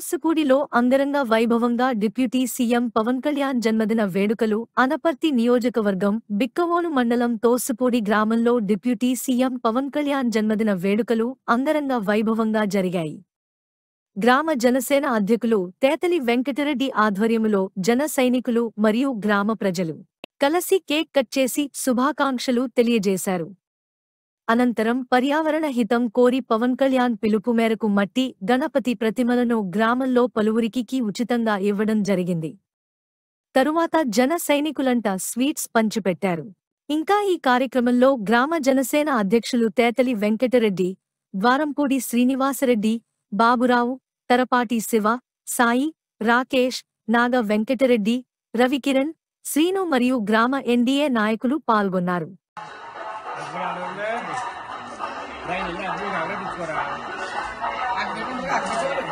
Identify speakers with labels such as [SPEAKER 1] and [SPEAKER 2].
[SPEAKER 1] తోసుపూడిలో అంగరంగ వైభవంగా deputy CM Pawan Kalyan జన్మదిన వేడుకలు అనపర్తి నియోజకవర్గం బిక్కవోలు మండలం తోసుపూడి గ్రామంలో డిప్యూటీ సీఎం పవన్ కళ్యాణ్ జన్మదిన వేడుకలు అంగరంగ వైభవంగా జరిగాయి గ్రామ జనసేన అధ్యకులు తేతలి వెంకటరెడ్డి ఆధ్వర్యములో జన సైనికులు మరియు గ్రామ ప్రజలు కలసి కేక్ కట్ చేసి శుభాకాంక్షలు తెలియజేశారు అనంతరం పర్యావరణ హితం కోరి పవన్ కళ్యాణ్ పిలుపు మేరకు మట్టి గణపతి ప్రతిమలను గ్రామంలో పలువురికి ఉచితంగా ఇవ్వడం జరిగింది తరువాత జన సైనికులంట స్వీట్స్ పంచిపెట్టారు ఇంకా ఈ కార్యక్రమంలో గ్రామ జనసేన అధ్యక్షులు తేతలి వెంకటరెడ్డి ద్వారంపూడి శ్రీనివాసరెడ్డి బాబురావు తరపాటి శివ సాయి రాకేష్ నాగ వెంకటరెడ్డి రవికిరణ్ శ్రీను మరియు గ్రామ ఎన్డీఏ నాయకులు పాల్గొన్నారు
[SPEAKER 2] Đây là những nhà vui nào đó đi qua đó.